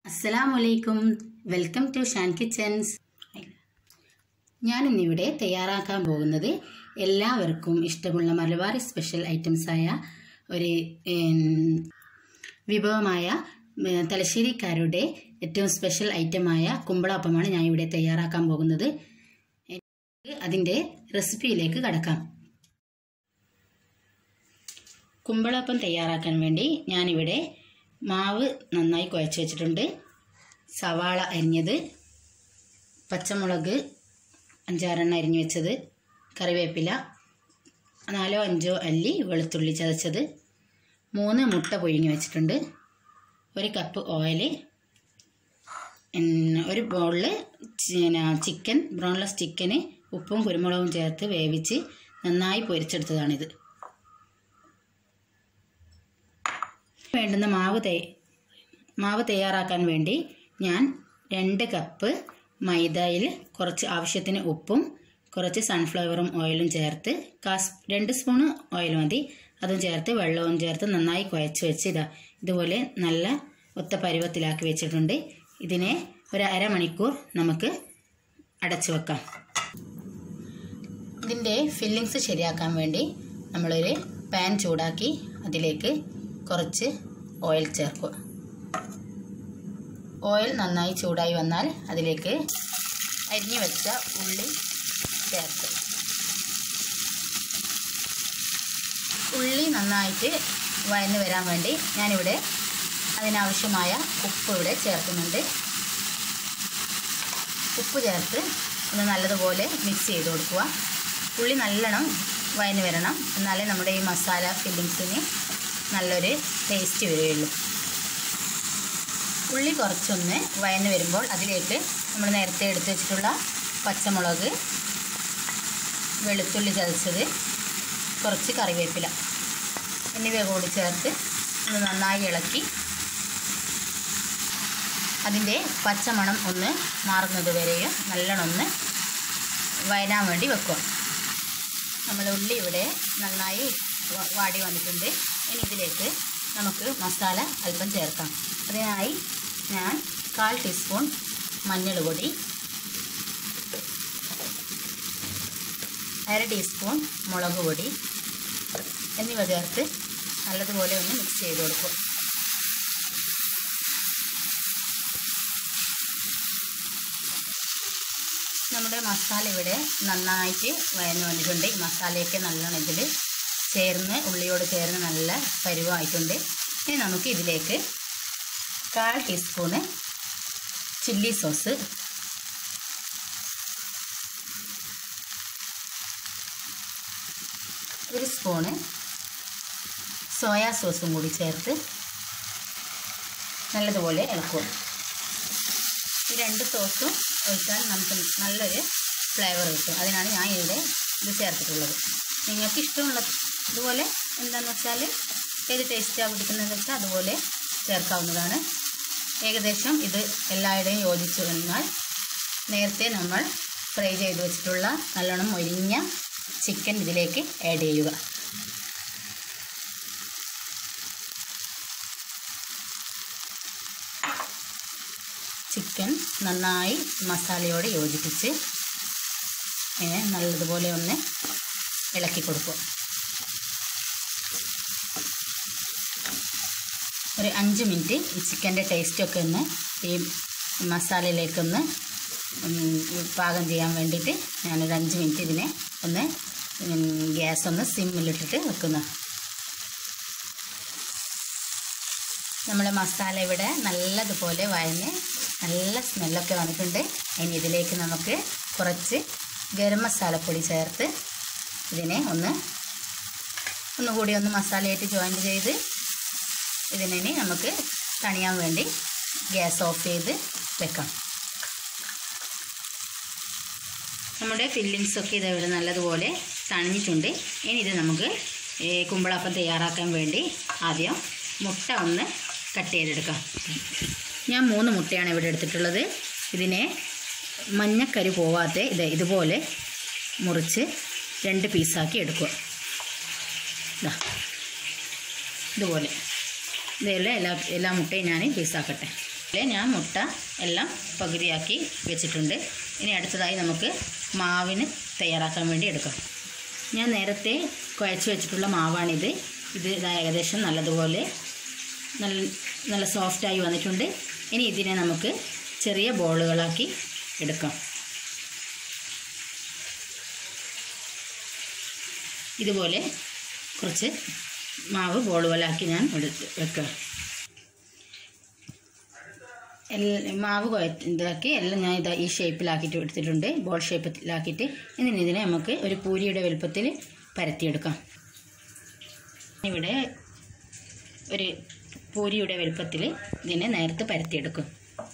അസ്സലാമലൈക്കും welcome to Shaan kitchens ഞാൻ ഇന്നിവിടെ തയ്യാറാക്കാൻ പോകുന്നത് എല്ലാവർക്കും ഇഷ്ടമുള്ള മലബാറി സ്പെഷ്യൽ ഐറ്റംസായ ഒരു ഉം, വിഭവമായ ഉം, തലശ്ശേരിക്കാരുടെ ഏറ്റവും സ്പെഷ്യൽ ഐറ്റമായ കുമ്പളപ്പമാണ് ഞാൻ ഇവിടെ തയ്യാറാക്കാൻ പോകുന്നത് അതിൻ്റെ റെസിപ്പിയിലേക്ക് കടക്കാം കുമ്പളപ്പം തയ്യാറാക്കാൻ വേണ്ടി ഞാനിവിടെ മാവ് നന്നായി കുഴച്ച് വെച്ചിട്ടുണ്ട് സവാള അരിഞ്ഞത് പച്ചമുളക് അഞ്ചാറെണ്ണം അരിഞ്ഞു വെച്ചത് കറിവേപ്പില നാലോ അഞ്ചോ അല്ലി വെളുത്തുള്ളി ചതച്ചത് മൂന്ന് മുട്ട പുഴുങ്ങി വെച്ചിട്ടുണ്ട് ഒരു കപ്പ് ഓയിൽ ഒരു ബൗളിൽ ചിക്കൻ ബ്രോൺലെസ് ചിക്കന് ഉപ്പും കുരുമുളകും ചേർത്ത് വേവിച്ച് നന്നായി പൊരിച്ചെടുത്തതാണിത് വേണ്ടുന്ന മാവ് തേ മാവ് തയ്യാറാക്കാൻ വേണ്ടി ഞാൻ രണ്ട് കപ്പ് മൈദയിൽ കുറച്ച് ആവശ്യത്തിന് ഉപ്പും കുറച്ച് സൺഫ്ലവറും ഓയിലും ചേർത്ത് കാസ് രണ്ട് സ്പൂണ് ഓയിൽ മതി അതും ചേർത്ത് വെള്ളവും ചേർത്ത് നന്നായി കുഴച്ച് വെച്ച് ഇതാ ഇതുപോലെ നല്ല ഒത്ത പരുവത്തിലാക്കി വെച്ചിട്ടുണ്ട് ഇതിനെ ഒരു അരമണിക്കൂർ നമുക്ക് അടച്ചു വെക്കാം ഇതിൻ്റെ ഫില്ലിങ്സ് ശരിയാക്കാൻ വേണ്ടി നമ്മളൊരു പാൻ ചൂടാക്കി അതിലേക്ക് കുറച്ച് ഓയിൽ ചേർക്കുക ഓയിൽ നന്നായി ചൂടായി വന്നാൽ അതിലേക്ക് അരിഞ്ഞു വെച്ച ഉള്ളി ചേർത്ത് ഉള്ളി നന്നായിട്ട് വഴന്ന് വരാൻ വേണ്ടി ഞാനിവിടെ അതിനാവശ്യമായ ഉപ്പ് ഇവിടെ ചേർക്കുന്നുണ്ട് ഉപ്പ് ചേർത്ത് ഒന്ന് നല്ലതുപോലെ മിക്സ് ചെയ്ത് കൊടുക്കുക ഉള്ളി നല്ലോണം വഴന്ന് വരണം എന്നാലേ നമ്മുടെ ഈ മസാല ഫില്ലിങ്സിന് നല്ലൊരു ടേസ്റ്റ് വരികയുള്ളൂ ഉള്ളി കുറച്ചൊന്ന് വഴന്ന് വരുമ്പോൾ അതിലേക്ക് നമ്മൾ നേരത്തെ എടുത്തു വെച്ചിട്ടുള്ള പച്ചമുളക് വെളുത്തുള്ളി ചതച്ചത് കുറച്ച് കറിവേപ്പില എന്നിവ കൂടി ചേർത്ത് ഒന്ന് നന്നായി ഇളക്കി അതിൻ്റെ പച്ചമണം ഒന്ന് മാറുന്നത് വരെയും നല്ലോണം ഒന്ന് വയനാൻ വേണ്ടി വെക്കുക നമ്മൾ ഉള്ളി ഇവിടെ നന്നായി വ- വാടി വന്നിട്ടുണ്ട് ഇനി ഇതിലേക്ക് നമുക്ക് മസാല അല്പം ചേർക്കാം അതിനായി ഞാൻ കാൽ ടീസ്പൂൺ മഞ്ഞൾ പൊടി അര ടീസ്പൂൺ മുളക് പൊടി എന്നിവ ചേർത്ത് നല്ലതുപോലെ ഒന്ന് മിക്സ് ചെയ്ത് കൊടുക്കും നമ്മുടെ മസാല ഇവിടെ നന്നായിട്ട് വയന്ന് വന്നിട്ടുണ്ട് ഈ മസാലയൊക്കെ നല്ലോണം ഇതിൽ ചേർന്ന് ഉള്ളിയോട് ചേർന്ന് നല്ല പരുവമായിട്ടുണ്ട് ഇനി നമുക്ക് ഇതിലേക്ക് കാൽ ടീസ്പൂണ് ചില്ലി സോസ് ഒരു സ്പൂണ് സോയാ സോസും കൂടി ചേർത്ത് നല്ലതുപോലെ ഇളക്കുക ഈ രണ്ട് സോസും ഒഴിച്ചാൽ നമുക്ക് നല്ലൊരു ഫ്ലേവർ കിട്ടും അതിനാണ് ഞാൻ ഇവിടെ ഇത് ചേർത്തിട്ടുള്ളത് നിങ്ങൾക്ക് ഇഷ്ടമുള്ള ഇതുപോലെ എന്താണെന്ന് വെച്ചാൽ ഏത് ടേസ്റ്റാണ് പിടിക്കുന്നതെന്ന് വെച്ചാൽ അതുപോലെ ചേർക്കാവുന്നതാണ് ഏകദേശം ഇത് എല്ലായിടെയും യോജിച്ചു എന്നാൽ നേരത്തെ നമ്മൾ ഫ്രൈ ചെയ്ത് വെച്ചിട്ടുള്ള നല്ലോണം മൊരിഞ്ഞ ചിക്കൻ ഇതിലേക്ക് ആഡ് ചെയ്യുക ചിക്കൻ നന്നായി മസാലയോട് യോജിപ്പിച്ച് ഇങ്ങനെ നല്ലതുപോലെ ഒന്ന് ഇളക്കി കൊടുക്കുക ഒരു അഞ്ച് മിനിറ്റ് ഈ ചിക്കൻ്റെ ടേസ്റ്റൊക്കെ ഒന്ന് ഈ മസാലയിലേക്കൊന്ന് ഉം, പാകം ചെയ്യാൻ വേണ്ടിയിട്ട് ഞാനൊരു അഞ്ച് മിനിറ്റ് ഇതിനെ ഒന്ന് ഉം, ഗ്യാസ് ഒന്ന് സിമ്മിലിട്ടിട്ട് വെക്കുന്ന നമ്മളെ മസാല ഇവിടെ നല്ലതുപോലെ വഴഞ്ഞ് നല്ല സ്മെല്ലൊക്കെ വന്നിട്ടുണ്ട് ഇനി ഇതിലേക്ക് നമുക്ക് കുറച്ച് ഗരം മസാലപ്പൊടി ചേർത്ത് ഇതിനെ ഒന്ന് ഒന്നുകൂടി ഒന്ന് മസാലയായിട്ട് ജോയിൻ ചെയ്ത് ഇതിനി നമുക്ക് തണിയാൻ വേണ്ടി ഗ്യാസ് ഓഫ് ചെയ്ത് വെക്കാം നമ്മുടെ ഫില്ലിങ്സൊക്കെ ഇതേപോലെ നല്ലതുപോലെ തണിഞ്ഞിട്ടുണ്ട് ഇനി ഇത് നമുക്ക് ഈ കുമ്പളപ്പം തയ്യാറാക്കാൻ വേണ്ടി ആദ്യം മുട്ട ഒന്ന് കട്ട് ചെയ്തെടുക്കാം ഞാൻ മൂന്ന് മുട്ടയാണ് ഇവിടെ എടുത്തിട്ടുള്ളത് ഇതിനെ മഞ്ഞക്കരി പോവാതെ ഇത് ഇതുപോലെ മുറിച്ച് രണ്ട് പീസാക്കി എടുക്കുക ഇതാ ഇതുപോലെ ഇതേപോലെ എല്ലാ എല്ലാ മുട്ടയും ഞാൻ പീസാക്കട്ടെ ഇതിലെ ഞാൻ മുട്ട എല്ലാം പകുതിയാക്കി വെച്ചിട്ടുണ്ട് ഇനി അടുത്തതായി നമുക്ക് മാവിന് തയ്യാറാക്കാൻ വേണ്ടി എടുക്കാം ഞാൻ നേരത്തെ കുഴച്ച് വെച്ചിട്ടുള്ള മാവാണിത് ഇത് ഇതാ ഏകദേശം നല്ലതുപോലെ നല്ല നല്ല സോഫ്റ്റായി വന്നിട്ടുണ്ട് ഇനി ഇതിനെ നമുക്ക് ചെറിയ ബോളുകളാക്കി എടുക്കാം ഇതുപോലെ കുറച്ച് മാവ് ബോളുകളാക്കി ഞാൻ എടുത്ത് വെക്കാം എല്ലാ മാവ് കുഴ ഇതാക്കി എല്ലാം ഞാൻ ഇതാ ഈ ഷേപ്പിലാക്കിയിട്ട് എടുത്തിട്ടുണ്ട് ബോൾ ഷേപ്പിലാക്കിയിട്ട് ഇനി ഇതിനെ നമുക്ക് ഒരു പൂരിയുടെ വലുപ്പത്തിൽ പരത്തിയെടുക്കാം ഇവിടെ ഒരു പൂരിയുടെ വലുപ്പത്തിൽ ഇതിനെ നേരത്തെ പരത്തിയെടുക്കും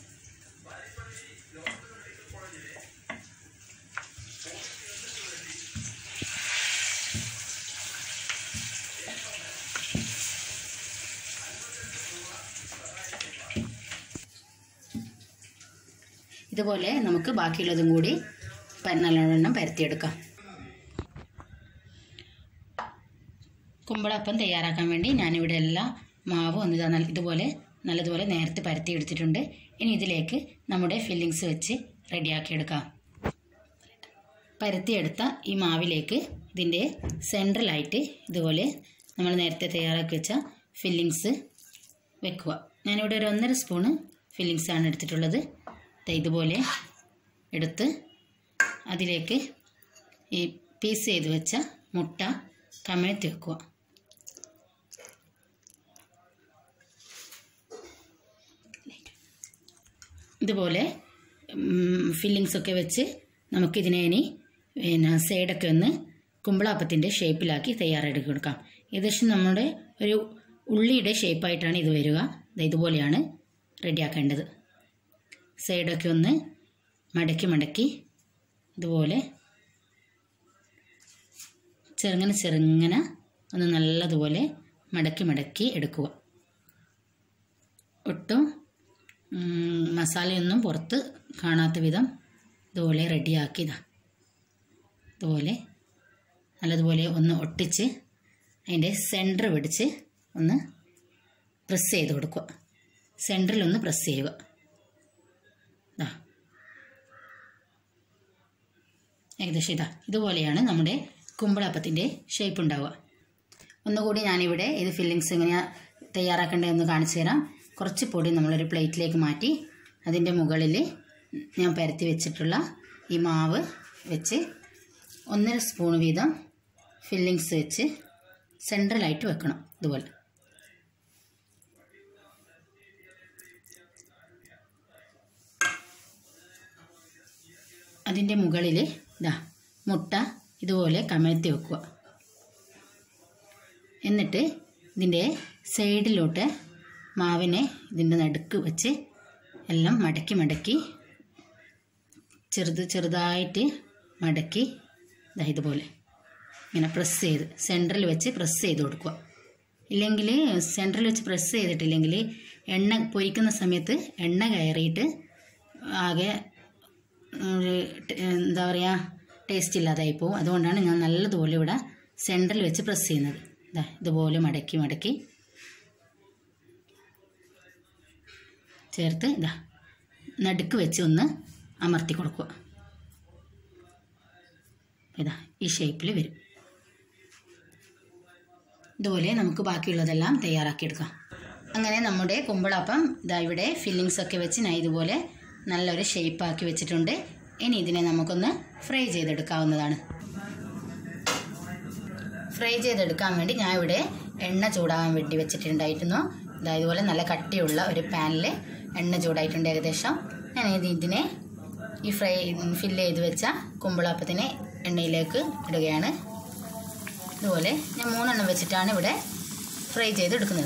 ഇതുപോലെ നമുക്ക് ബാക്കിയുള്ളതും കൂടി പ- നല്ലവണ്ണം പരത്തിയെടുക്കാം കുമ്പളപ്പം തയ്യാറാക്കാൻ വേണ്ടി ഞാനിവിടെ എല്ലാ മാവും ഒന്ന് ഇതാ നല്ല ഇതുപോലെ നല്ലതുപോലെ നേരത്തെ പരത്തി എടുത്തിട്ടുണ്ട് ഇനി ഇതിലേക്ക് നമ്മുടെ ഫില്ലിങ്സ് വെച്ച് റെഡിയാക്കിയെടുക്കാം പരത്തിയെടുത്ത ഈ മാവിലേക്ക് ഇതിൻ്റെ സെൻട്രലായിട്ട് ഇതുപോലെ നമ്മൾ നേരത്തെ തയ്യാറാക്കി വെച്ച ഫില്ലിങ്സ് വെക്കുക ഞാനിവിടെ ഒരു ഒന്നര സ്പൂണ് ഫില്ലിങ്സ് ആണ് എടുത്തിട്ടുള്ളത് ദേ ഇതുപോലെ എടുത്ത് അതിലേക്ക് ഈ പീസ് ചെയ്ത് വെച്ച മുട്ട കമിഴ്ത്തി വെക്കുക ഇതുപോലെ ഫില്ലിങ്സ് ഒക്കെ വെച്ച് നമുക്കിതിനെ ഇനി പിന്നെ സൈഡൊക്കെ ഒന്ന് കുമ്പളാപ്പത്തിൻ്റെ ഷേപ്പിലാക്കി തയ്യാറെടുക്കി കൊടുക്കാം ഏകദേശം നമ്മുടെ ഒരു ഉള്ളിയുടെ ഷേപ്പായിട്ടാണ് ഇത് വരിക ദേ ഇതുപോലെയാണ് റെഡിയാക്കേണ്ടത് സൈഡൊക്കെ ഒന്ന് മടക്കി മടക്കി ഇതുപോലെ ചെറുങ്ങനെ ചെറുങ്ങനെ ഒന്ന് നല്ലതുപോലെ മടക്കി മടക്കി എടുക്കുക ഒട്ടും ഉം, മസാലയൊന്നും പുറത്ത് കാണാത്ത വിധം ഇതുപോലെ റെഡിയാക്കിയതാ ഇതുപോലെ നല്ലതുപോലെ ഒന്ന് ഒട്ടിച്ച് അതിൻ്റെ സെൻറ്റർ പിടിച്ച് ഒന്ന് പ്രസ് ചെയ്ത് കൊടുക്കുക സെൻറ്ററിൽ ഒന്ന് പ്രസ് ചെയ്യുക ഇതാ ഏകദേശം ഇതാ ഇതുപോലെയാണ് നമ്മുടെ കുമ്പളപ്പത്തിൻ്റെ ഷേപ്പ് ഉണ്ടാവുക ഒന്നുകൂടി ഞാനിവിടെ ഇത് ഫില്ലിങ്സ് എങ്ങനെയാണ് തയ്യാറാക്കേണ്ടതെന്ന് കാണിച്ചു തരാം കുറച്ച് പൊടി നമ്മളൊരു പ്ലേറ്റിലേക്ക് മാറ്റി അതിൻ്റെ മുകളിൽ ഞാൻ പരത്തി വെച്ചിട്ടുള്ള ഈ മാവ് വെച്ച് ഒന്നര സ്പൂൺ വീതം ഫില്ലിങ്സ് വെച്ച് സെൻട്രലായിട്ട് വെക്കണം ഇതുപോലെ അതിൻ്റെ മുകളിൽ ഇതാ മുട്ട ഇതുപോലെ കമഴ്ത്തി വെക്കുക എന്നിട്ട് ഇതിൻ്റെ സൈഡിലോട്ട് മാവിനെ ഇതിൻ്റെ നടുക്ക് വെച്ച് എല്ലാം മടക്കി മടക്കി ചെറുത് ചെറുതായിട്ട് മടക്കി ഇതാ ഇതുപോലെ ഇങ്ങനെ പ്രസ് ചെയ്ത് സെൻറ്ററിൽ വെച്ച് പ്രസ് ചെയ്ത് കൊടുക്കുക ഇല്ലെങ്കിൽ സെൻറ്ററിൽ വെച്ച് പ്രസ് ചെയ്തിട്ടില്ലെങ്കിൽ എണ്ണ പൊരിക്കുന്ന സമയത്ത് എണ്ണ കയറിയിട്ട് ആകെ ഒരു ടെ- എന്താ പറയുക ടേസ്റ്റ് ഇല്ലാതായി പോകും അതുകൊണ്ടാണ് ഞാൻ നല്ലതുപോലെ ഇവിടെ സെൻറ്ററിൽ വെച്ച് പ്രസ് ചെയ്യുന്നത് ഇതാ ഇതുപോലെ മടക്കി മടക്കി ചേർത്ത് ഇതാ നടുക്ക് വെച്ച് ഒന്ന് അമർത്തി കൊടുക്കുക ഇതാ ഈ ഷേപ്പിൽ വരും ഇതുപോലെ നമുക്ക് ബാക്കിയുള്ളതെല്ലാം തയ്യാറാക്കിയെടുക്കാം അങ്ങനെ നമ്മുടെ കുമ്പളപ്പം ഇതാ ഇവിടെ ഫില്ലിങ്സ് ഒക്കെ വെച്ച് ഞാൻ ഇതുപോലെ നല്ലൊരു ഷേപ്പാക്കി വെച്ചിട്ടുണ്ട് ഇനി ഇതിനെ നമുക്കൊന്ന് ഫ്രൈ ചെയ്തെടുക്കാവുന്നതാണ് ഫ്രൈ ചെയ്തെടുക്കാൻ വേണ്ടി ഞാൻ ഇവിടെ എണ്ണ ചൂടാകാൻ വേണ്ടി വെച്ചിട്ടുണ്ടായിരുന്നു ഇതാ ഇതുപോലെ നല്ല കട്ടിയുള്ള ഒരു പാനിൽ എണ്ണ ചൂടായിട്ടുണ്ട് ഏകദേശം ഞാൻ ഇത് ഇതിനെ ഈ ഫ്രൈ ഫില്ല് ചെയ്ത് വെച്ച കുമ്പിളപ്പത്തിനെ എണ്ണയിലേക്ക് ഇടുകയാണ് ഇതുപോലെ ഞാൻ മൂന്നെണ്ണം വെച്ചിട്ടാണ് ഇവിടെ ഫ്രൈ ചെയ്തെടുക്കുന്നത്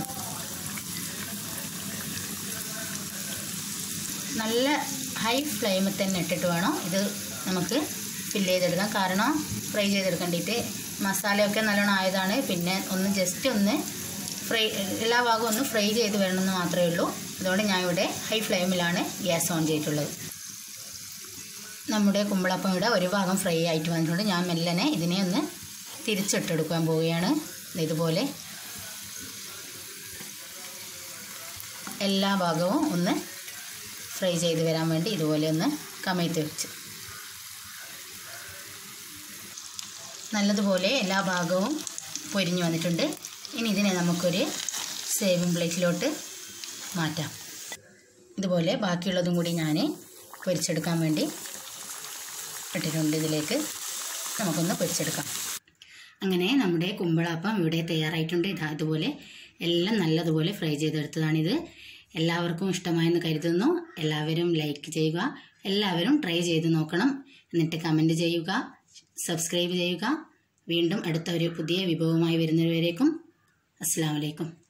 നല്ല ഹൈ ഫ്ലെയിമിൽ തന്നെ ഇട്ടിട്ട് വേണം ഇത് നമുക്ക് ഫില്ല് ചെയ്തെടുക്കാൻ കാരണം ഫ്രൈ ചെയ്തെടുക്കേണ്ടിയിട്ട് മസാലയൊക്കെ നല്ലോണം ആയതാണ് പിന്നെ ഒന്ന് ജസ്റ്റ് ഒന്ന് ഫ്രൈ എല്ലാ ഭാഗവും ഒന്ന് ഫ്രൈ ചെയ്ത് വരണമെന്ന് മാത്രമേ ഉള്ളൂ അതുകൊണ്ട് ഞാൻ ഇവിടെ ഹൈ ഫ്ലെയിമിലാണ് ഗ്യാസ് ഓൺ ചെയ്തിട്ടുള്ളത് നമ്മുടെ കുമ്പളപ്പം ഇവിടെ ഒരു ഭാഗം ഫ്രൈ ആയിട്ട് വന്നിട്ടുണ്ട് ഞാൻ മെല്ലനെ ഇതിനെ ഒന്ന് തിരിച്ചിട്ടെടുക്കാൻ പോവുകയാണ് ദേ ഇതുപോലെ എല്ലാ ഭാഗവും ഒന്ന് ഫ്രൈ ചെയ്ത് വരാൻ വേണ്ടി ഇതുപോലെ ഒന്ന് കമഴ്ത്തി വെച്ച് നല്ലതുപോലെ എല്ലാ ഭാഗവും പൊരിഞ്ഞു വന്നിട്ടുണ്ട് ഇനി ഇതിനെ നമുക്കൊരു സേവിങ് പ്ലേറ്റിലോട്ട് മാറ്റാം ഇതുപോലെ ബാക്കിയുള്ളതും കൂടി ഞാൻ പൊരിച്ചെടുക്കാൻ വേണ്ടി ഇട്ടിട്ടുണ്ട് ഇതിലേക്ക് നമുക്കൊന്ന് പൊരിച്ചെടുക്കാം അങ്ങനെ നമ്മുടെ കുമ്പളാപ്പം ഇവിടെ തയ്യാറായിട്ടുണ്ട് ഇതാ ഇതുപോലെ എല്ലാം നല്ലതുപോലെ ഫ്രൈ ചെയ്തെടുത്തതാണിത് എല്ലാവർക്കും ഇഷ്ടമായെന്ന് കരുതുന്നു എല്ലാവരും ലൈക്ക് ചെയ്യുക എല്ലാവരും ട്രൈ ചെയ്ത് നോക്കണം എന്നിട്ട് കമൻറ്റ് ചെയ്യുക സബ്സ്ക്രൈബ് ചെയ്യുക വീണ്ടും അടുത്ത ഒരു പുതിയ വിഭവമായി വരുന്നവരേക്കും അസ്സാം വലൈക്കും